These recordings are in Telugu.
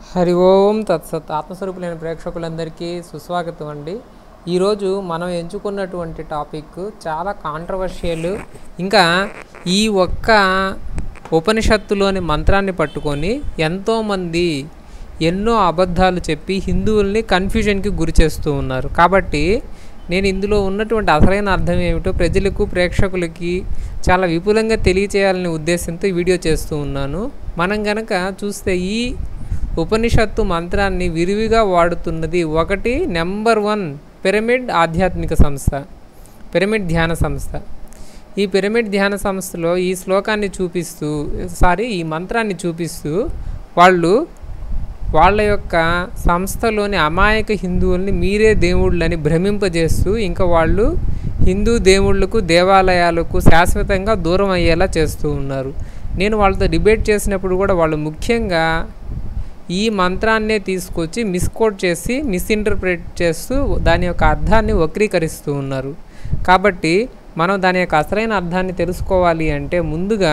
హరి ఓం తత్సత్ ఆత్మస్వరూపులైన ప్రేక్షకులందరికీ సుస్వాగతం అండి ఈరోజు మనం ఎంచుకున్నటువంటి టాపిక్ చాలా కాంట్రవర్షియల్ ఇంకా ఈ ఒక్క ఉపనిషత్తులోని మంత్రాన్ని పట్టుకొని ఎంతోమంది ఎన్నో అబద్ధాలు చెప్పి హిందువుల్ని కన్ఫ్యూజన్కి గురి చేస్తూ ఉన్నారు కాబట్టి నేను ఇందులో ఉన్నటువంటి అసలైన అర్థం ఏమిటో ప్రజలకు ప్రేక్షకులకి చాలా విపులంగా తెలియచేయాలనే ఉద్దేశంతో ఈ వీడియో చేస్తూ ఉన్నాను మనం గనక చూస్తే ఈ ఉపనిషత్తు మంత్రాన్ని విరివిగా వాడుతున్నది ఒకటి నెంబర్ వన్ పిరమిడ్ ఆధ్యాత్మిక సంస్థ పిరమిడ్ ధ్యాన సంస్థ ఈ పిరమిడ్ ధ్యాన సంస్థలో ఈ శ్లోకాన్ని చూపిస్తూ సారీ ఈ మంత్రాన్ని చూపిస్తూ వాళ్ళు వాళ్ళ యొక్క సంస్థలోని అమాయక హిందువుల్ని మీరే దేవుళ్ళని భ్రమింపజేస్తూ ఇంకా వాళ్ళు హిందూ దేవుళ్ళకు దేవాలయాలకు శాశ్వతంగా దూరం అయ్యేలా చేస్తూ ఉన్నారు నేను వాళ్ళతో డిబేట్ చేసినప్పుడు కూడా వాళ్ళు ముఖ్యంగా ఈ మంత్రాన్నే తీసుకొచ్చి మిస్కోట్ చేసి మిస్ఇంటర్ప్రిట్ చేస్తూ దాని యొక్క అర్థాన్ని వక్రీకరిస్తూ ఉన్నారు కాబట్టి మనం దాని యొక్క అసలైన అర్థాన్ని తెలుసుకోవాలి అంటే ముందుగా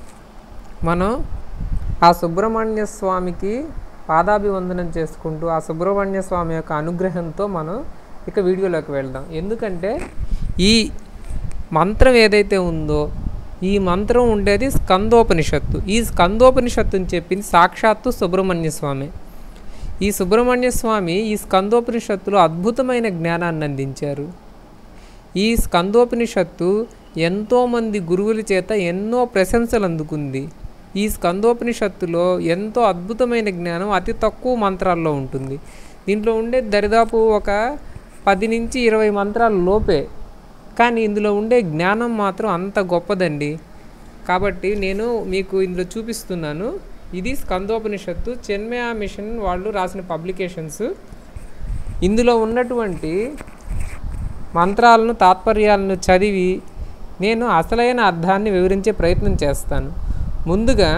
మనం ఆ సుబ్రహ్మణ్య స్వామికి పాదాభివందనం చేసుకుంటూ ఆ సుబ్రహ్మణ్య స్వామి యొక్క అనుగ్రహంతో మనం ఇక వీడియోలోకి వెళ్దాం ఎందుకంటే ఈ మంత్రం ఏదైతే ఉందో ఈ మంత్రం ఉండేది స్కందోపనిషత్తు ఈ స్కందోపనిషత్తుని చెప్పింది సాక్షాత్తు సుబ్రహ్మణ్య స్వామి ఈ సుబ్రహ్మణ్య స్వామి ఈ స్కందోపనిషత్తులో అద్భుతమైన జ్ఞానాన్ని అందించారు ఈ స్కందోపనిషత్తు ఎంతోమంది గురువుల చేత ఎన్నో ప్రశంసలు అందుకుంది ఈ స్కందోపనిషత్తులో ఎంతో అద్భుతమైన జ్ఞానం అతి తక్కువ మంత్రాల్లో ఉంటుంది దీంట్లో ఉండే దరిదాపు ఒక పది నుంచి ఇరవై మంత్రాల లోపే కానీ ఇందులో ఉండే జ్ఞానం మాత్రం అంత గొప్పదండి కాబట్టి నేను మీకు ఇందులో చూపిస్తున్నాను ఇది స్కందోపనిషత్తు చెన్మయా మిషన్ వాళ్ళు రాసిన పబ్లికేషన్స్ ఇందులో ఉన్నటువంటి మంత్రాలను తాత్పర్యాలను చదివి నేను అసలైన అర్థాన్ని వివరించే ప్రయత్నం చేస్తాను ముందుగా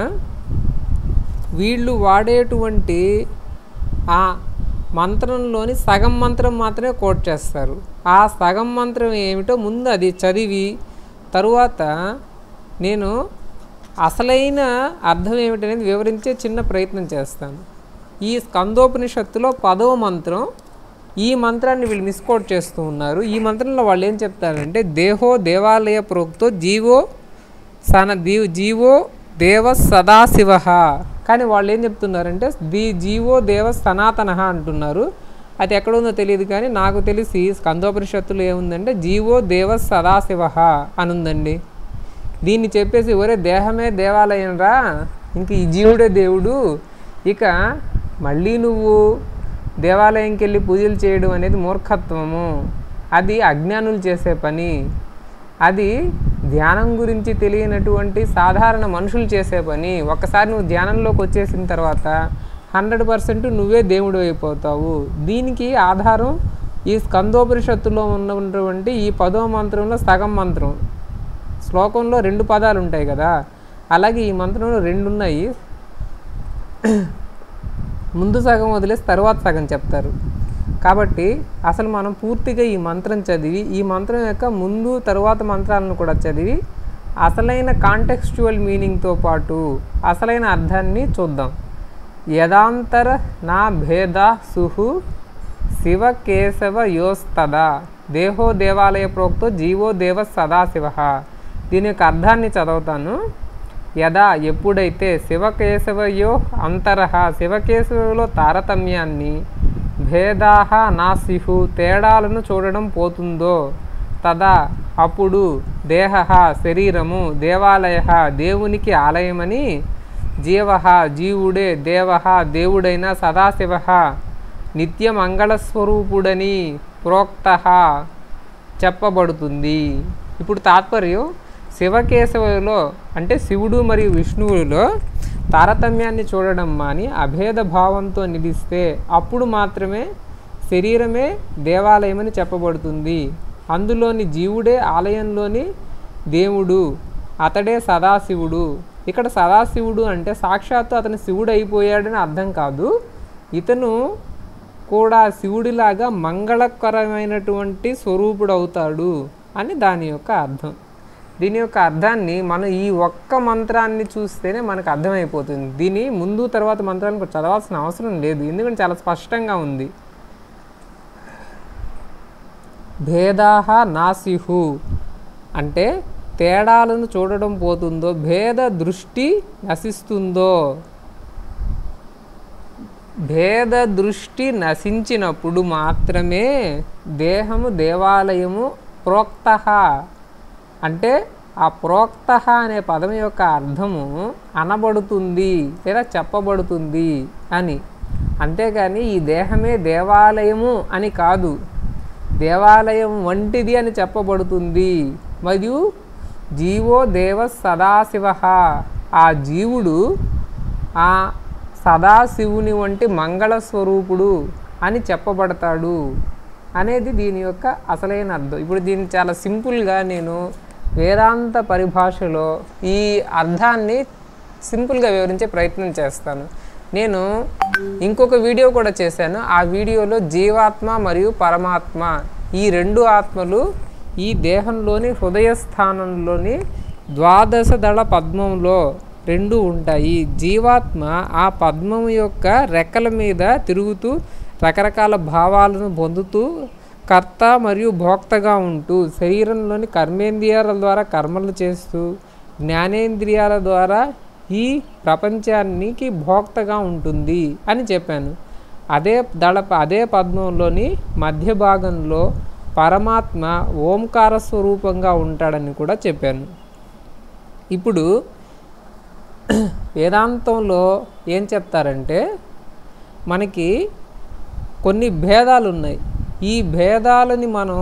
వీళ్ళు వాడేటువంటి ఆ మంత్రంలోని సగం మంత్రం మాత్రమే కోట్ చేస్తారు ఆ సగం మంత్రం ఏమిటో ముందు అది చదివి తరువాత నేను అసలైన అర్థం ఏమిటనేది వివరించే చిన్న ప్రయత్నం చేస్తాను ఈ స్కందోపనిషత్తులో పదవ మంత్రం ఈ మంత్రాన్ని వీళ్ళు మిస్కోట్ చేస్తూ ఉన్నారు ఈ మంత్రంలో వాళ్ళు ఏం చెప్తారంటే దేహో దేవాలయ ప్రోక్తో జీవో సన దీవ్ జీవో దేవ సదాశివ కానీ వాళ్ళు ఏం చెప్తున్నారంటే ది జీవో దేవ సనాతన అంటున్నారు అది ఎక్కడ ఉందో తెలియదు కానీ నాకు తెలిసి స్కందోపనిషత్తులో ఏముందంటే జీవో దేవ సదాశివ అని ఉందండి దీన్ని చెప్పేసి ఒరే దేహమే దేవాలయం రా ఇంక ఈ జీవుడే దేవుడు ఇక మళ్ళీ నువ్వు దేవాలయంకి వెళ్ళి పూజలు చేయడం అనేది మూర్ఖత్వము అది అజ్ఞానులు చేసే పని అది ధ్యానం గురించి తెలియనటువంటి సాధారణ మనుషులు చేసే పని ఒక్కసారి నువ్వు ధ్యానంలోకి వచ్చేసిన తర్వాత హండ్రెడ్ పర్సెంట్ నువ్వే దేవుడు అయిపోతావు దీనికి ఆధారం ఈ స్కందోపనిషత్తులో ఉన్నటువంటి ఈ పదో మంత్రంలో సగం మంత్రం శ్లోకంలో రెండు పదాలు ఉంటాయి కదా అలాగే ఈ మంత్రంలో రెండు ఉన్నాయి ముందు సగం వదిలేసి తర్వాత సగం చెప్తారు కాబట్టి అసలు మనం పూర్తిగా ఈ మంత్రం చదివి ఈ మంత్రం యొక్క ముందు తరువాత మంత్రాలను కూడా చదివి అసలైన కాంటెక్స్చువల్ మీనింగ్తో పాటు అసలైన అర్థాన్ని చూద్దాం యదాంతర నా భేద సుహు శివ కేశవ యోస్తదా దేహో దేవాలయ ప్రోక్తో జీవో దేవ సదాశివ దీని యొక్క అర్థాన్ని చదువుతాను యదా ఎప్పుడైతే శివకేశవయో అంతరహ శివకేశవులో తారతమ్యాన్ని భేదాహ నాసిహు తేడాలను చూడడం పోతుందో తదా అప్పుడు దేహ శరీరము దేవాలయ దేవునికి ఆలయమని జీవ జీవుడే దేవ దేవుడైన సదాశివ నిత్య మంగళస్వరూపుడని ప్రోక్త చెప్పబడుతుంది ఇప్పుడు తాత్పర్యం శివకేశవులో అంటే శివుడు మరియు విష్ణువులలో తారతమ్యాన్ని చూడడం మాని అభేద భావంతో నిలిస్తే అప్పుడు మాత్రమే శరీరమే దేవాలయమని చెప్పబడుతుంది అందులోని జీవుడే ఆలయంలోని దేవుడు అతడే సదాశివుడు ఇక్కడ సదాశివుడు అంటే సాక్షాత్తు అతను శివుడు అయిపోయాడని అర్థం కాదు ఇతను కూడా శివుడిలాగా మంగళకరమైనటువంటి స్వరూపుడు అవుతాడు అని దాని యొక్క అర్థం దీని యొక్క అర్థాన్ని మనం ఈ ఒక్క మంత్రాన్ని చూస్తేనే మనకు అర్థమైపోతుంది దీని ముందు తర్వాత మంత్రాన్ని కూడా చదవాల్సిన అవసరం లేదు ఎందుకంటే చాలా స్పష్టంగా ఉంది భేదాహ నాసిహు అంటే తేడాలను చూడడం పోతుందో భేద దృష్టి నశిస్తుందో భేద దృష్టి నశించినప్పుడు మాత్రమే దేహము దేవాలయము ప్రోక్త అంటే ఆ ప్రోక్త అనే పదం యొక్క అర్థము అనబడుతుంది లేదా చెప్పబడుతుంది అని అంతేగాని ఈ దేహమే దేవాలయము అని కాదు దేవాలయం వంటిది అని చెప్పబడుతుంది మరియు జీవో దేవ సదాశివ ఆ జీవుడు ఆ సదాశివుని వంటి మంగళ స్వరూపుడు అని చెప్పబడతాడు అనేది దీని యొక్క అసలైన అర్థం ఇప్పుడు దీన్ని చాలా సింపుల్గా నేను వేదాంత పరిభాషలో ఈ అర్థాన్ని సింపుల్గా వివరించే ప్రయత్నం చేస్తాను నేను ఇంకొక వీడియో కూడా చేశాను ఆ వీడియోలో జీవాత్మ మరియు పరమాత్మ ఈ రెండు ఆత్మలు ఈ దేహంలోని హృదయ స్థానంలోని ద్వాదశ దళ పద్మంలో రెండు ఉంటాయి జీవాత్మ ఆ పద్మం యొక్క రెక్కల మీద తిరుగుతూ రకరకాల భావాలను పొందుతూ కర్త మరియు భోక్తగా ఉంటూ శరీరంలోని కర్మేంద్రియాల ద్వారా కర్మలు చేస్తూ జ్ఞానేంద్రియాల ద్వారా ఈ ప్రపంచానికి భోక్తగా ఉంటుంది అని చెప్పాను అదే దళ అదే పద్మంలోని మధ్య భాగంలో పరమాత్మ ఓంకార స్వరూపంగా ఉంటాడని కూడా చెప్పాను ఇప్పుడు వేదాంతంలో ఏం చెప్తారంటే మనకి కొన్ని భేదాలు ఉన్నాయి ఈ భేదాలని మనం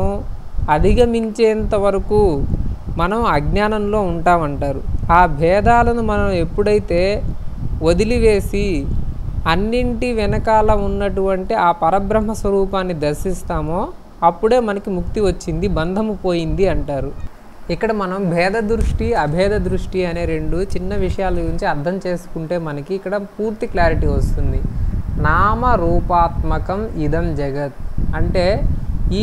అధిగమించేంత వరకు మనం అజ్ఞానంలో ఉంటామంటారు ఆ భేదాలను మనం ఎప్పుడైతే వదిలివేసి అన్నింటి వెనకాల ఉన్నటువంటి ఆ పరబ్రహ్మ స్వరూపాన్ని దర్శిస్తామో అప్పుడే మనకి ముక్తి వచ్చింది బంధము పోయింది అంటారు ఇక్కడ మనం భేద దృష్టి అభేద దృష్టి అనే రెండు చిన్న విషయాల గురించి అర్థం చేసుకుంటే మనకి ఇక్కడ పూర్తి క్లారిటీ వస్తుంది నామ రూపాత్మకం ఇదం జగత్ అంటే ఈ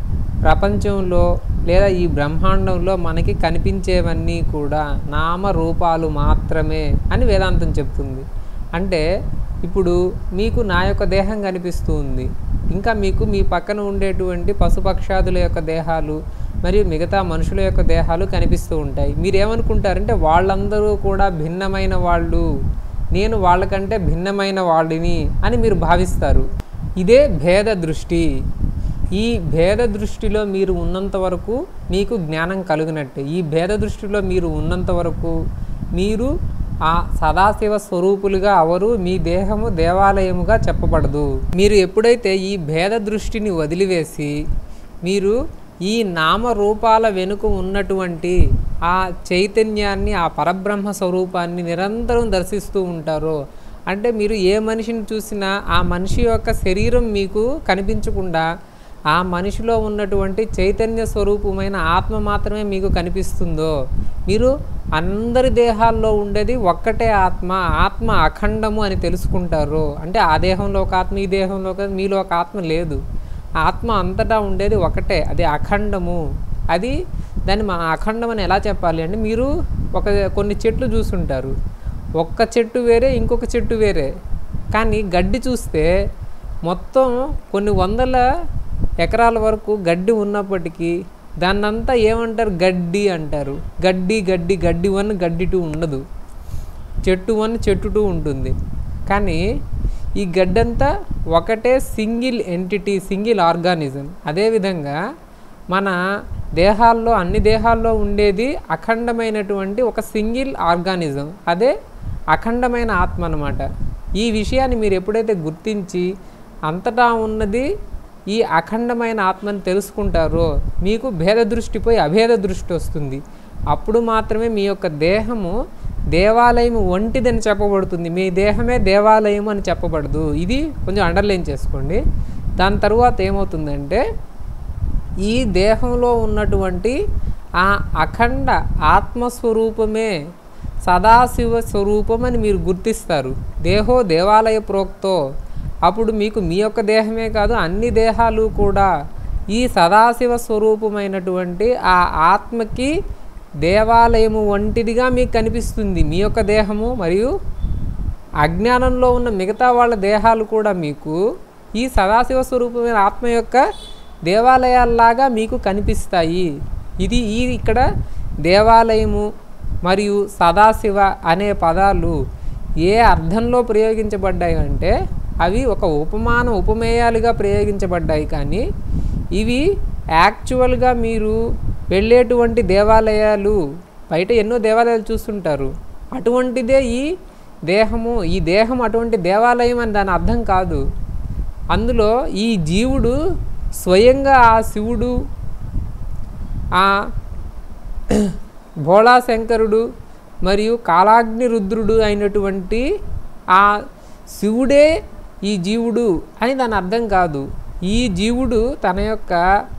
ప్రపంచంలో లేదా ఈ బ్రహ్మాండంలో మనకి కనిపించేవన్నీ కూడా నామ రూపాలు మాత్రమే అని వేదాంతం చెప్తుంది అంటే ఇప్పుడు మీకు నా యొక్క దేహం కనిపిస్తూ ఉంది ఇంకా మీకు మీ పక్కన ఉండేటువంటి పశుపక్షాదుల యొక్క దేహాలు మరియు మిగతా మనుషుల యొక్క దేహాలు కనిపిస్తూ ఉంటాయి మీరు ఏమనుకుంటారంటే వాళ్ళందరూ కూడా భిన్నమైన వాళ్ళు నేను వాళ్ళకంటే భిన్నమైన వాడిని అని మీరు భావిస్తారు ఇదే భేద దృష్టి ఈ భేద దృష్టిలో మీరు ఉన్నంత వరకు మీకు జ్ఞానం కలుగునట్టే ఈ భేద దృష్టిలో మీరు ఉన్నంత వరకు మీరు ఆ సదాశివ స్వరూపులుగా అవరు మీ దేహము దేవాలయముగా చెప్పబడదు మీరు ఎప్పుడైతే ఈ భేద దృష్టిని వదిలివేసి మీరు ఈ నామరూపాల వెనుక ఉన్నటువంటి ఆ చైతన్యాన్ని ఆ పరబ్రహ్మ స్వరూపాన్ని నిరంతరం దర్శిస్తూ ఉంటారో అంటే మీరు ఏ మనిషిని చూసినా ఆ మనిషి యొక్క శరీరం మీకు కనిపించకుండా ఆ మనిషిలో ఉన్నటువంటి చైతన్య స్వరూపమైన ఆత్మ మాత్రమే మీకు కనిపిస్తుందో మీరు అందరి దేహాల్లో ఉండేది ఒక్కటే ఆత్మ ఆత్మ అఖండము అని తెలుసుకుంటారు అంటే ఆ దేహంలో ఒక ఆత్మ ఈ దేహంలో ఒక మీలో ఒక ఆత్మ లేదు ఆత్మ అంతటా ఉండేది ఒకటే అది అఖండము అది దాన్ని మన అఖండం అని ఎలా చెప్పాలి అంటే మీరు ఒక కొన్ని చెట్లు చూసుంటారు ఒక్క చెట్టు వేరే ఇంకొక చెట్టు వేరే కానీ గడ్డి చూస్తే మొత్తం కొన్ని వందల ఎకరాల వరకు గడ్డి ఉన్నప్పటికీ దాన్నంతా ఏమంటారు గడ్డి అంటారు గడ్డి గడ్డి గడ్డి వన్ గడ్డి టూ ఉండదు చెట్టు వన్ చెట్టు టూ ఉంటుంది కానీ ఈ గడ్డంతా ఒకటే సింగిల్ ఎంటిటీ సింగిల్ ఆర్గానిజం అదేవిధంగా మన దేహాల్లో అన్ని దేహాల్లో ఉండేది అఖండమైనటువంటి ఒక సింగిల్ ఆర్గానిజం అదే అఖండమైన ఆత్మ అన్నమాట ఈ విషయాన్ని మీరు ఎప్పుడైతే గుర్తించి అంతటా ఉన్నది ఈ అఖండమైన ఆత్మని తెలుసుకుంటారో మీకు భేద దృష్టిపై అభేద దృష్టి వస్తుంది అప్పుడు మాత్రమే మీ యొక్క దేహము దేవాలయం వంటిదని చెప్పబడుతుంది మీ దేహమే దేవాలయం అని చెప్పబడదు ఇది కొంచెం అండర్లైన్ చేసుకోండి దాని తరువాత ఏమవుతుందంటే ఈ దేహంలో ఉన్నటువంటి ఆ అఖండ ఆత్మస్వరూపమే సదాశివ స్వరూపం అని మీరు గుర్తిస్తారు దేహో దేవాలయ ప్రోక్తో అప్పుడు మీకు మీ యొక్క దేహమే కాదు అన్ని దేహాలు కూడా ఈ సదాశివ స్వరూపమైనటువంటి ఆ ఆత్మకి దేవాలయము వంటిదిగా మీకు కనిపిస్తుంది మీ యొక్క దేహము మరియు అజ్ఞానంలో ఉన్న మిగతా వాళ్ళ దేహాలు కూడా మీకు ఈ సదాశివ స్వరూపమైన ఆత్మ యొక్క దేవాలయాల్లాగా మీకు కనిపిస్తాయి ఇది ఈ ఇక్కడ దేవాలయము మరియు సదాశివ అనే పదాలు ఏ అర్థంలో ప్రయోగించబడ్డాయి అంటే అవి ఒక ఉపమాన ఉపమేయాలుగా ప్రయోగించబడ్డాయి కానీ ఇవి యాక్చువల్గా మీరు వెళ్ళేటువంటి దేవాలయాలు బయట ఎన్నో దేవాలయాలు చూస్తుంటారు అటువంటిదే ఈ దేహము ఈ దేహం అటువంటి దేవాలయం అని దాని అర్థం కాదు అందులో ఈ జీవుడు స్వయంగా ఆ శివుడు ఆ భోళాశంకరుడు మరియు కాలాగ్ని రుద్రుడు అయినటువంటి ఆ శివుడే ఈ జీవుడు అని దాని అర్థం కాదు ఈ జీవుడు తన యొక్క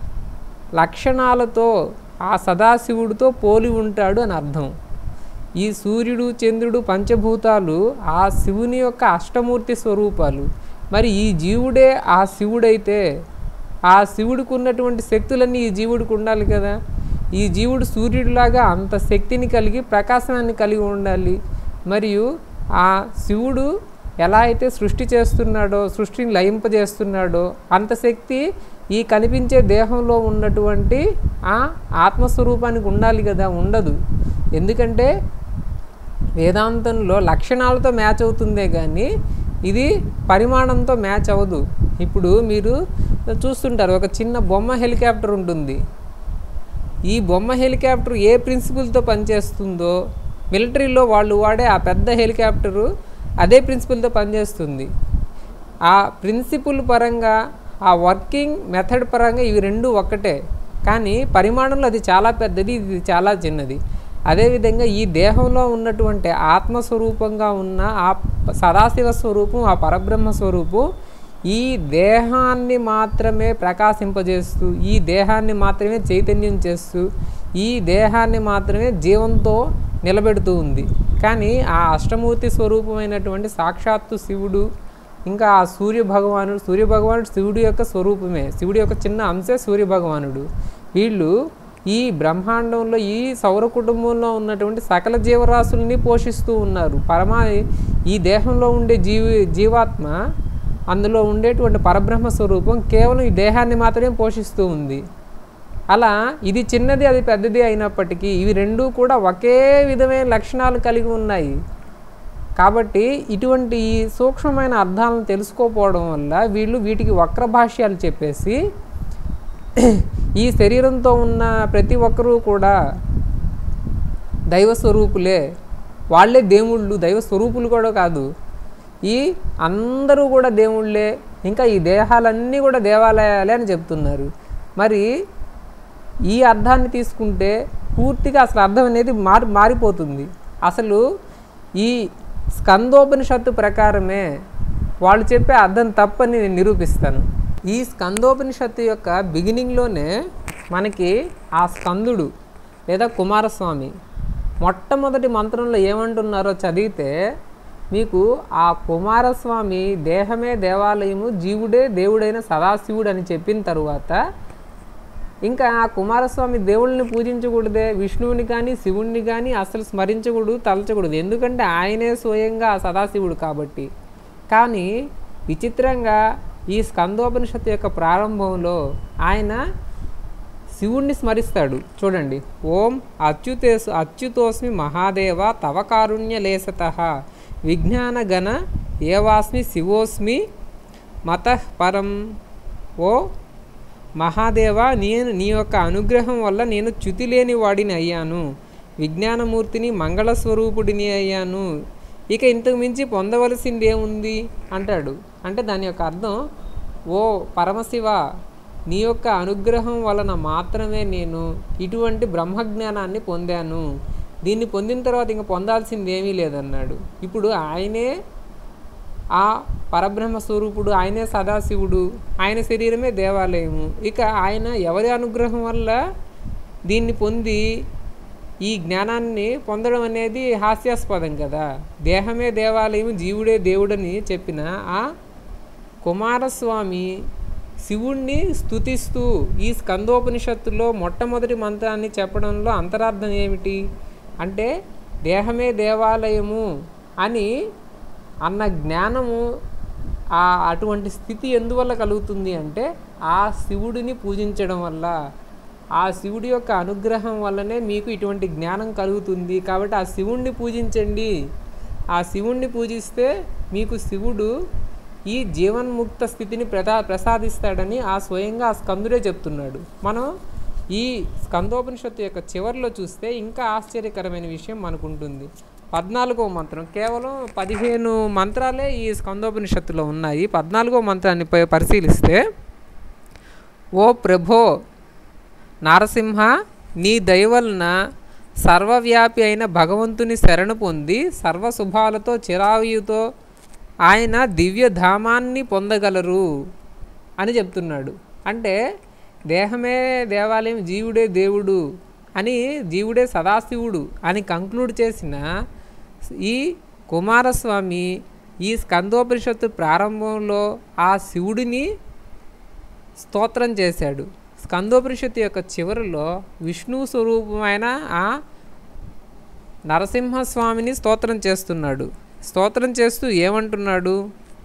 లక్షణాలతో ఆ సదాశివుడితో పోలి ఉంటాడు అని అర్థం ఈ సూర్యుడు చంద్రుడు పంచభూతాలు ఆ శివుని యొక్క అష్టమూర్తి స్వరూపాలు మరి ఈ జీవుడే ఆ శివుడైతే ఆ శివుడికి ఉన్నటువంటి శక్తులన్నీ ఈ జీవుడికి ఉండాలి కదా ఈ జీవుడు సూర్యుడిలాగా అంత శక్తిని కలిగి ప్రకాశాన్ని కలిగి ఉండాలి మరియు ఆ శివుడు ఎలా అయితే సృష్టి చేస్తున్నాడో సృష్టిని లయింపజేస్తున్నాడో అంత శక్తి ఈ కనిపించే దేహంలో ఉన్నటువంటి ఆ ఆత్మస్వరూపానికి ఉండాలి కదా ఉండదు ఎందుకంటే వేదాంతంలో లక్షణాలతో మ్యాచ్ అవుతుందే కానీ ఇది పరిమాణంతో మ్యాచ్ అవ్వదు ఇప్పుడు మీరు చూస్తుంటారు ఒక చిన్న బొమ్మ హెలికాప్టర్ ఉంటుంది ఈ బొమ్మ హెలికాప్టర్ ఏ ప్రిన్సిపల్తో పనిచేస్తుందో మిలిటరీలో వాళ్ళు వాడే ఆ పెద్ద హెలికాప్టరు అదే ప్రిన్సిపల్తో పనిచేస్తుంది ఆ ప్రిన్సిపుల్ పరంగా ఆ వర్కింగ్ మెథడ్ పరంగా ఇవి రెండు ఒక్కటే కానీ పరిమాణంలో అది చాలా పెద్దది ఇది చాలా చిన్నది అదేవిధంగా ఈ దేహంలో ఉన్నటువంటి ఆత్మస్వరూపంగా ఉన్న ఆ సదాశివ స్వరూపం ఆ పరబ్రహ్మ స్వరూపం ఈ దేహాన్ని మాత్రమే ప్రకాశింపజేస్తూ ఈ దేహాన్ని మాత్రమే చైతన్యం చేస్తూ ఈ దేహాన్ని మాత్రమే జీవంతో నిలబెడుతూ ఉంది కానీ ఆ అష్టమూర్తి స్వరూపమైనటువంటి సాక్షాత్తు శివుడు ఇంకా ఆ సూర్య భగవానుడు సూర్య భగవానుడు శివుడి యొక్క స్వరూపమే శివుడి యొక్క చిన్న అంశే సూర్య భగవానుడు వీళ్ళు ఈ బ్రహ్మాండంలో ఈ సౌర కుటుంబంలో ఉన్నటువంటి సకల జీవరాశుల్ని పోషిస్తూ ఉన్నారు పరమా ఈ దేహంలో ఉండే జీవి జీవాత్మ అందులో ఉండేటువంటి పరబ్రహ్మ స్వరూపం కేవలం ఈ దేహాన్ని మాత్రమే పోషిస్తూ ఉంది అలా ఇది చిన్నది అది పెద్దది అయినప్పటికీ ఇవి రెండూ కూడా ఒకే విధమైన లక్షణాలు కలిగి ఉన్నాయి కాబట్టి ఇటువంటి ఈ సూక్ష్మమైన అర్థాలను తెలుసుకోకపోవడం వల్ల వీళ్ళు వీటికి వక్ర భాష్యాలు చెప్పేసి ఈ శరీరంతో ఉన్న ప్రతి ఒక్కరూ కూడా దైవ స్వరూపులే వాళ్ళే దేవుళ్ళు దైవ స్వరూపులు కూడా కాదు ఈ అందరూ కూడా దేవుళ్ళే ఇంకా ఈ దేహాలన్నీ కూడా దేవాలయాలే అని చెప్తున్నారు మరి ఈ అర్థాన్ని తీసుకుంటే పూర్తిగా అసలు అర్థం అనేది మారి మారిపోతుంది అసలు ఈ స్కందోపనిషత్తు ప్రకారమే వాళ్ళు చెప్పే అర్థం తప్పని నేను నిరూపిస్తాను ఈ స్కందోపనిషత్తు యొక్క బిగినింగ్లోనే మనకి ఆ స్కందుడు లేదా కుమారస్వామి మొట్టమొదటి మంత్రంలో ఏమంటున్నారో చదివితే మీకు ఆ కుమారస్వామి దేహమే దేవాలయము జీవుడే దేవుడైన సదాశివుడు అని చెప్పిన తరువాత ఇంకా ఆ కుమారస్వామి దేవుళ్ళని పూజించకూడదే విష్ణువుని కానీ శివుణ్ణి కానీ అసలు స్మరించకూడదు తలచకూడదు ఎందుకంటే ఆయనే స్వయంగా ఆ సదాశివుడు కాబట్టి కానీ విచిత్రంగా ఈ స్కందోపనిషత్తు యొక్క ప్రారంభంలో ఆయన శివుణ్ణి స్మరిస్తాడు చూడండి ఓం అచ్యుతేసు అచ్యుతోస్మి మహాదేవ తవ కారుణ్యలేసత విజ్ఞానగణ ఏవాస్మి శివోస్మి మతః పరం ఓ మహాదేవ నేను నీ యొక్క అనుగ్రహం వల్ల నేను చ్యుతి లేని వాడిని అయ్యాను విజ్ఞానమూర్తిని మంగళస్వరూపుడిని అయ్యాను ఇక ఇంతకు మించి పొందవలసింది ఏముంది అంటాడు అంటే దాని యొక్క అర్థం ఓ పరమశివ నీ యొక్క అనుగ్రహం వలన మాత్రమే నేను ఇటువంటి బ్రహ్మజ్ఞానాన్ని పొందాను దీన్ని పొందిన తర్వాత ఇంక పొందాల్సింది ఏమీ లేదన్నాడు ఇప్పుడు ఆయనే ఆ పరబ్రహ్మ స్వరూపుడు ఆయనే సదాశివుడు ఆయన శరీరమే దేవాలయము ఇక ఆయన ఎవరి అనుగ్రహం వల్ల దీన్ని పొంది ఈ జ్ఞానాన్ని పొందడం అనేది హాస్యాస్పదం కదా దేహమే దేవాలయం జీవుడే దేవుడని చెప్పిన ఆ కుమారస్వామి శివుణ్ణి స్తుతిస్తూ ఈ స్కందోపనిషత్తులో మొట్టమొదటి మంత్రాన్ని చెప్పడంలో అంతరార్థం ఏమిటి అంటే దేహమే దేవాలయము అని అన్న జ్ఞానము ఆ అటువంటి స్థితి ఎందువల్ల కలుగుతుంది అంటే ఆ శివుడిని పూజించడం వల్ల ఆ శివుడి యొక్క అనుగ్రహం వల్లనే మీకు ఇటువంటి జ్ఞానం కలుగుతుంది కాబట్టి ఆ శివుణ్ణి పూజించండి ఆ శివుణ్ణి పూజిస్తే మీకు శివుడు ఈ జీవన్ముక్త స్థితిని ప్రదా ప్రసాదిస్తాడని ఆ స్వయంగా ఆ స్కందుడే చెప్తున్నాడు మనం ఈ స్కందోపనిషత్తు యొక్క చివరిలో చూస్తే ఇంకా ఆశ్చర్యకరమైన విషయం మనకుంటుంది పద్నాలుగో మంత్రం కేవలం పదిహేను మంత్రాలే ఈ స్కందోపనిషత్తులో ఉన్నాయి పద్నాలుగో మంత్రాన్ని ప- పరిశీలిస్తే ఓ ప్రభో నారసింహ నీ దయవలన సర్వవ్యాపి అయిన భగవంతుని శరణు పొంది సర్వశుభాలతో చిరాయుతో ఆయన దివ్య ధామాన్ని పొందగలరు అని చెప్తున్నాడు అంటే దేహమే దేవాలయం జీవుడే దేవుడు అని జీవుడే సదాశివుడు అని కంక్లూడ్ చేసిన ఈ కుమారస్వామి ఈ స్కందోపనిషత్తు ప్రారంభంలో ఆ శివుడిని స్తోత్రం చేశాడు స్కందోపనిషత్తు యొక్క చివరిలో విష్ణు స్వరూపమైన ఆ నరసింహస్వామిని స్తోత్రం చేస్తున్నాడు స్తోత్రం చేస్తూ ఏమంటున్నాడు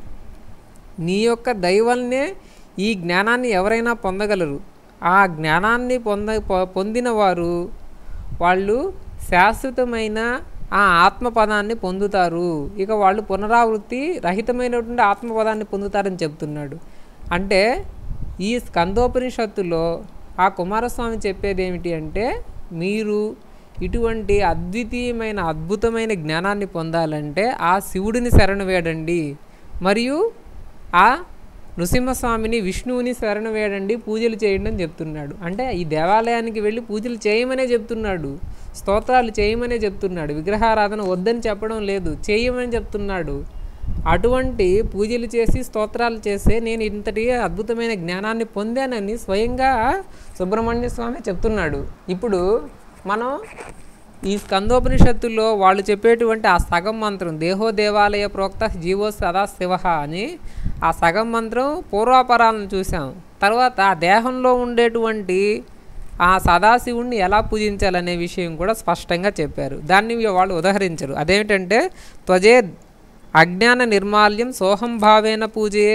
నీ యొక్క దైవల్నే ఈ జ్ఞానాన్ని ఎవరైనా పొందగలరు ఆ జ్ఞానాన్ని పొంద పొ- పొందిన వారు వాళ్ళు శాశ్వతమైన ఆ ఆత్మపదాన్ని పొందుతారు ఇక వాళ్ళు పునరావృత్తి రహితమైనటువంటి ఆత్మపదాన్ని పొందుతారని చెప్తున్నాడు అంటే ఈ స్కందోపనిషత్తులో ఆ కుమారస్వామి చెప్పేది ఏమిటి అంటే మీరు ఇటువంటి అద్వితీయమైన అద్భుతమైన జ్ఞానాన్ని పొందాలంటే ఆ శివుడిని శరణు వేడండి మరియు ఆ నృసింహస్వామిని విష్ణువుని శరణు వేడండి పూజలు చేయండి అని చెప్తున్నాడు అంటే ఈ దేవాలయానికి వెళ్ళి పూజలు చేయమనే చెప్తున్నాడు స్తోత్రాలు చేయమనే చెప్తున్నాడు విగ్రహారాధన వద్దని చెప్పడం లేదు చేయమని చెప్తున్నాడు అటువంటి పూజలు చేసి స్తోత్రాలు చేస్తే నేను ఇంతటి అద్భుతమైన జ్ఞానాన్ని పొందానని స్వయంగా సుబ్రహ్మణ్య స్వామి చెప్తున్నాడు ఇప్పుడు మనం ఈ స్కందోపనిషత్తుల్లో వాళ్ళు చెప్పేటువంటి ఆ సగం మంత్రం దేహో దేవాలయ ప్రోక్త జీవో సదా శివ అని ఆ సగం మంత్రం పూర్వాపరాలను చూసాం తర్వాత ఆ దేహంలో ఉండేటువంటి ఆ సదాశివుణ్ణి ఎలా పూజించాలనే విషయం కూడా స్పష్టంగా చెప్పారు దాన్ని వాళ్ళు ఉదహరించరు అదేమిటంటే త్వజే అజ్ఞాన నిర్మాల్యం సోహం భావేన పూజయే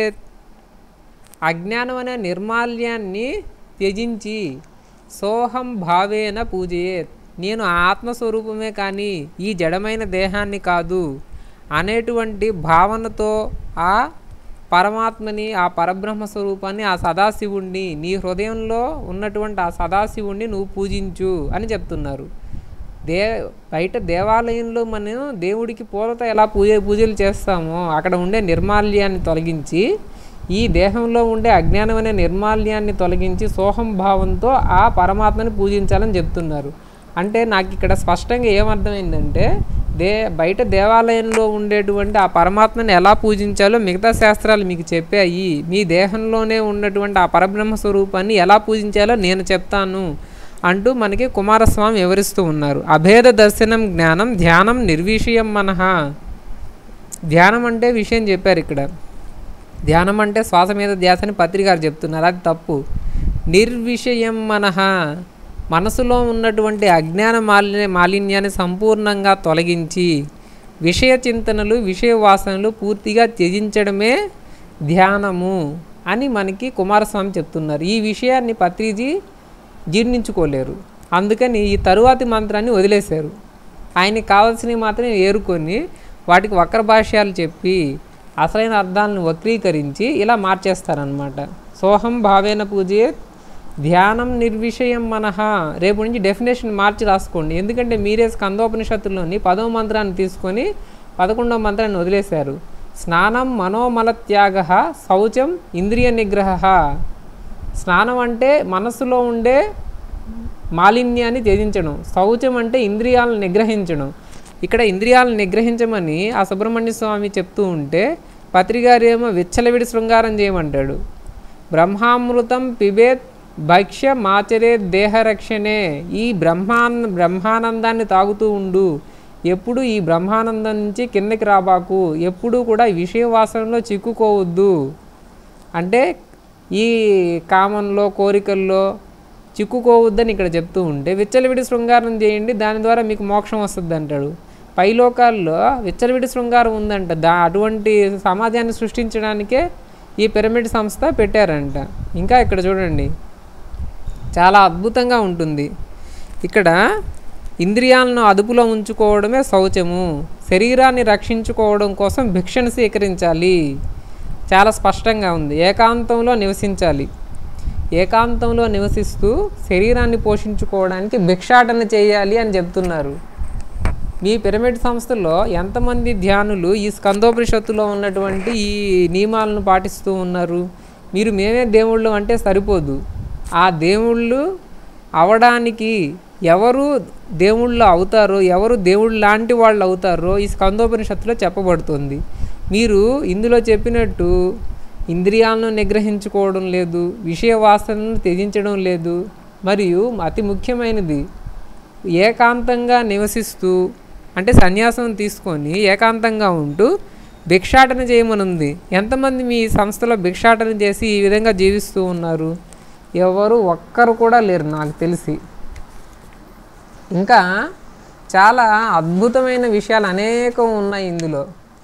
అజ్ఞానం అనే నిర్మాల్యాన్ని త్యజించి సోహం భావేన పూజయే నేను ఆత్మస్వరూపమే కానీ ఈ జడమైన దేహాన్ని కాదు అనేటువంటి భావనతో ఆ పరమాత్మని ఆ పరబ్రహ్మ స్వరూపాన్ని ఆ సదాశివుణ్ణి నీ హృదయంలో ఉన్నటువంటి ఆ సదాశివుణ్ణి నువ్వు పూజించు అని చెప్తున్నారు దే బయట దేవాలయంలో మనం దేవుడికి పూలతో ఎలా పూజ పూజలు చేస్తామో అక్కడ ఉండే నిర్మాల్యాన్ని తొలగించి ఈ దేహంలో ఉండే అజ్ఞానం అనే నిర్మాల్యాన్ని తొలగించి సోహం భావంతో ఆ పరమాత్మని పూజించాలని చెప్తున్నారు అంటే నాకు ఇక్కడ స్పష్టంగా ఏమర్థమైందంటే దే బయట దేవాలయంలో ఉండేటువంటి ఆ పరమాత్మని ఎలా పూజించాలో మిగతా శాస్త్రాలు మీకు చెప్పాయి మీ దేహంలోనే ఉన్నటువంటి ఆ పరబ్రహ్మ స్వరూపాన్ని ఎలా పూజించాలో నేను చెప్తాను అంటూ మనకి కుమారస్వామి వివరిస్తూ ఉన్నారు అభేద దర్శనం జ్ఞానం ధ్యానం నిర్విషయం మనహ ధ్యానం అంటే విషయం చెప్పారు ఇక్కడ ధ్యానం అంటే శ్వాస మీద ధ్యాసని పత్రికారు చెప్తున్నారు అది తప్పు నిర్విషయం మనహ మనసులో ఉన్నటువంటి అజ్ఞాన మాలిన్య మాలిన్యాన్ని సంపూర్ణంగా తొలగించి విషయ చింతనలు విషయ వాసనలు పూర్తిగా త్యజించడమే ధ్యానము అని మనకి కుమారస్వామి చెప్తున్నారు ఈ విషయాన్ని పత్రిజీ జీర్ణించుకోలేరు అందుకని ఈ తరువాతి మంత్రాన్ని వదిలేశారు ఆయనకి కావాల్సినవి మాత్రం ఏరుకొని వాటికి వక్ర భాష్యాలు చెప్పి అసలైన అర్థాలను వక్రీకరించి ఇలా మార్చేస్తారనమాట సోహం భావేన పూజే ధ్యానం నిర్విషయం మనహ రేపు నుంచి డెఫినేషన్ మార్చి రాసుకోండి ఎందుకంటే మీరే స్కందోపనిషత్తుల్లోని పదవ మంత్రాన్ని తీసుకొని పదకొండవ మంత్రాన్ని వదిలేశారు స్నానం మనోమల త్యాగ శౌచం ఇంద్రియ నిగ్రహ స్నానం అంటే మనస్సులో ఉండే మాలిన్యాన్ని త్యజించడం శౌచం అంటే ఇంద్రియాలను నిగ్రహించడం ఇక్కడ ఇంద్రియాలను నిగ్రహించమని ఆ సుబ్రహ్మణ్య స్వామి చెప్తూ ఉంటే పత్రిగారు ఏమో విచ్చలవిడి శృంగారం చేయమంటాడు బ్రహ్మామృతం పిబేత్ భక్ష్య మాచరే దేహరక్షణే ఈ బ్రహ్మాన్ బ్రహ్మానందాన్ని తాగుతూ ఉండు ఎప్పుడు ఈ బ్రహ్మానందం నుంచి కిందకి రాబాకు ఎప్పుడూ కూడా ఈ విషయ వాసనలో చిక్కుకోవద్దు అంటే ఈ కామంలో కోరికల్లో చిక్కుకోవద్దని ఇక్కడ చెప్తూ ఉంటే విచ్చలవిడి శృంగారం చేయండి దాని ద్వారా మీకు మోక్షం వస్తుంది అంటాడు పైలోకాల్లో విచ్చలవిడి శృంగారం ఉందంట దా అటువంటి సమాజాన్ని సృష్టించడానికే ఈ పిరమిడ్ సంస్థ పెట్టారంట ఇంకా ఇక్కడ చూడండి చాలా అద్భుతంగా ఉంటుంది ఇక్కడ ఇంద్రియాలను అదుపులో ఉంచుకోవడమే శౌచము శరీరాన్ని రక్షించుకోవడం కోసం భిక్షను స్వీకరించాలి చాలా స్పష్టంగా ఉంది ఏకాంతంలో నివసించాలి ఏకాంతంలో నివసిస్తూ శరీరాన్ని పోషించుకోవడానికి భిక్షాటన చేయాలి అని చెప్తున్నారు మీ పిరమిడ్ సంస్థలో ఎంతమంది ధ్యానులు ఈ స్కందోపనిషత్తులో ఉన్నటువంటి ఈ నియమాలను పాటిస్తూ ఉన్నారు మీరు మేమే దేవుళ్ళు అంటే సరిపోదు ఆ దేవుళ్ళు అవడానికి ఎవరు దేవుళ్ళు అవుతారో ఎవరు దేవుళ్ళు లాంటి వాళ్ళు అవుతారో ఈ స్కందోపనిషత్తులో చెప్పబడుతుంది మీరు ఇందులో చెప్పినట్టు ఇంద్రియాలను నిగ్రహించుకోవడం లేదు విషయ వాసనను త్యజించడం లేదు మరియు అతి ముఖ్యమైనది ఏకాంతంగా నివసిస్తూ అంటే సన్యాసం తీసుకొని ఏకాంతంగా ఉంటూ భిక్షాటన చేయమనుంది ఎంతమంది మీ సంస్థలో భిక్షాటన చేసి ఈ విధంగా జీవిస్తూ ఉన్నారు ఎవరు ఒక్కరు కూడా లేరు నాకు తెలిసి ఇంకా చాలా అద్భుతమైన విషయాలు అనేకం ఉన్నాయి ఇందులో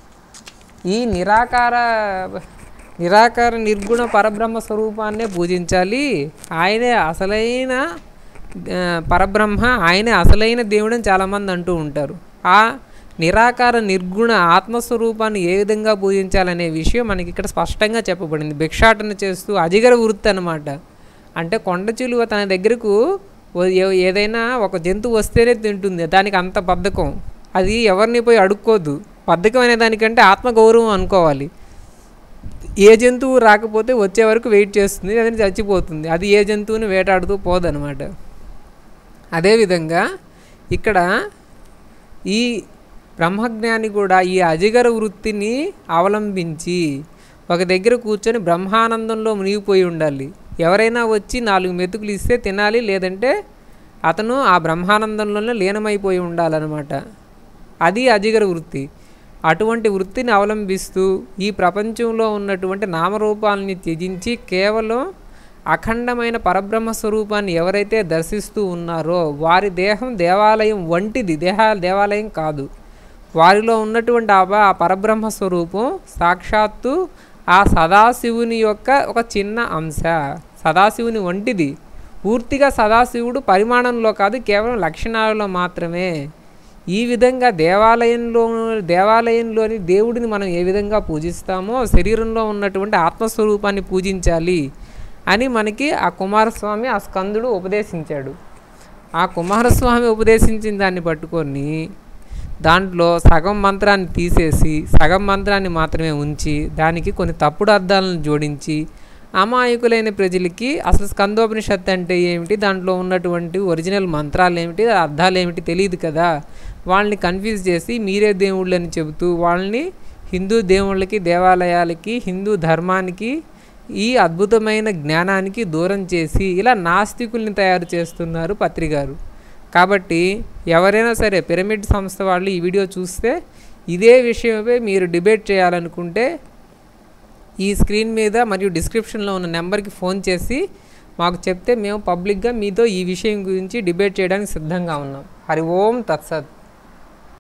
ఈ నిరాకార నిరాకార నిర్గుణ పరబ్రహ్మ స్వరూపాన్నే పూజించాలి ఆయనే అసలైన ఆ, పరబ్రహ్మ ఆయనే అసలైన దేవుడని చాలామంది అంటూ ఉంటారు ఆ నిరాకార నిర్గుణ ఆత్మస్వరూపాన్ని ఏ విధంగా పూజించాలనే విషయం మనకి ఇక్కడ స్పష్టంగా చెప్పబడింది భిక్షాటన చేస్తూ అజిగర వృత్తి అనమాట అంటే కొండ చిలువ తన దగ్గరకు ఓ- ఏ- ఏదైనా ఒక జంతువు వస్తేనే తింటుంది దానికి అంత బద్ధకం అది ఎవరిని పోయి అడుక్కోదు బద్ధకం అనే దానికంటే ఆత్మగౌరవం అనుకోవాలి ఏ జంతువు రాకపోతే వచ్చే వరకు వెయిట్ చేస్తుంది అది చచ్చిపోతుంది అది ఏ జంతువుని వేటాడుతూ పోదనమాట అదేవిధంగా ఇక్కడ ఈ బ్రహ్మజ్ఞాని కూడా ఈ అజిగర వృత్తిని అవలంబించి ఒక దగ్గర కూర్చొని బ్రహ్మానందంలో మునిగిపోయి ఉండాలి ఎవరైనా వచ్చి నాలుగు మెతుకులు ఇస్తే తినాలి లేదంటే అతను ఆ బ్రహ్మానందంలోనే లీనమైపోయి ఉండాలన్నమాట అది అజిగర వృత్తి అటువంటి వృత్తిని అవలంబిస్తూ ఈ ప్రపంచంలో ఉన్నటువంటి నామరూపాలని త్యజించి కేవలం అఖండమైన పరబ్రహ్మ స్వరూపాన్ని ఎవరైతే దర్శిస్తూ ఉన్నారో వారి దేహం దేవాలయం వంటిది దేహ దేవాలయం కాదు వారిలో ఉన్నటువంటి ఆ బ- ఆ పరబ్రహ్మ స్వరూపం సాక్షాత్తు ఆ సదాశివుని యొక్క ఒక చిన్న అంశ సదాశివుని వంటిది పూర్తిగా సదాశివుడు పరిమాణంలో కాదు కేవలం లక్షణాలలో మాత్రమే ఈ విధంగా దేవాలయంలో దేవాలయంలోని దేవుడిని మనం ఏ విధంగా పూజిస్తామో శరీరంలో ఉన్నటువంటి ఆత్మస్వరూపాన్ని పూజించాలి అని మనకి ఆ కుమారస్వామి ఆ స్కందుడు ఉపదేశించాడు ఆ కుమారస్వామి ఉపదేశించిన దాన్ని పట్టుకొని దాంట్లో సగం మంత్రాన్ని తీసేసి సగం మంత్రాన్ని మాత్రమే ఉంచి దానికి కొన్ని తప్పుడు అర్థాలను జోడించి అమాయకులైన ప్రజలకి అసలు స్కందోపనిషత్తు అంటే ఏమిటి దాంట్లో ఉన్నటువంటి ఒరిజినల్ మంత్రాలు ఏమిటి ఆ అర్థాలు ఏమిటి తెలియదు కదా వాళ్ళని కన్ఫ్యూజ్ చేసి మీరే దేవుళ్ళు అని చెబుతూ వాళ్ళని హిందూ దేవుళ్ళకి దేవాలయాలకి హిందూ ధర్మానికి ఈ అద్భుతమైన జ్ఞానానికి దూరం చేసి ఇలా నాస్తికుల్ని తయారు చేస్తున్నారు పత్రికారు కాబట్టి ఎవరైనా సరే పిరమిడ్ సంస్థ వాళ్ళు ఈ వీడియో చూస్తే ఇదే విషయమై మీరు డిబేట్ చేయాలనుకుంటే ఈ స్క్రీన్ మీద మరియు డిస్క్రిప్షన్లో ఉన్న నెంబర్కి ఫోన్ చేసి మాకు చెప్తే మేము పబ్లిక్గా మీతో ఈ విషయం గురించి డిబేట్ చేయడానికి సిద్ధంగా ఉన్నాం హరి ఓం తత్సత్